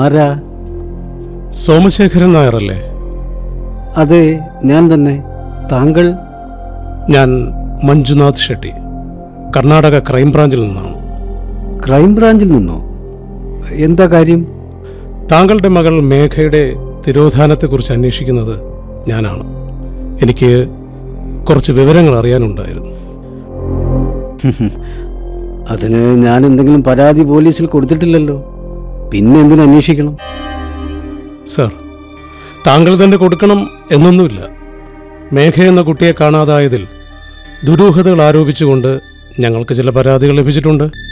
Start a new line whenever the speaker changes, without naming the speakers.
ആരാ
സോമശേഖരൻ നായരല്ലേ
അതെ ഞാൻ തന്നെ താങ്കൾ
ഞാൻ മഞ്ജുനാഥ് ഷെട്ടി കർണാടക ക്രൈംബ്രാഞ്ചിൽ നിന്നാണ്
ക്രൈംബ്രാഞ്ചിൽ നിന്നോ എന്താ കാര്യം
താങ്കളുടെ മകൾ മേഘയുടെ തിരോധാനത്തെക്കുറിച്ച് അന്വേഷിക്കുന്നത് ഞാനാണ് എനിക്ക് കുറച്ച് വിവരങ്ങൾ അറിയാനുണ്ടായിരുന്നു
അതിന് ഞാൻ എന്തെങ്കിലും പരാതി പോലീസിൽ കൊടുത്തിട്ടില്ലല്ലോ പിന്നെ എന്തിനു അന്വേഷിക്കണം
സർ താങ്കൾ തന്നെ കൊടുക്കണം എന്നൊന്നുമില്ല മേഘ എന്ന കുട്ടിയെ കാണാതായതിൽ ദുരൂഹതകൾ ആരോപിച്ചുകൊണ്ട് ഞങ്ങൾക്ക് ചില പരാതികൾ ലഭിച്ചിട്ടുണ്ട്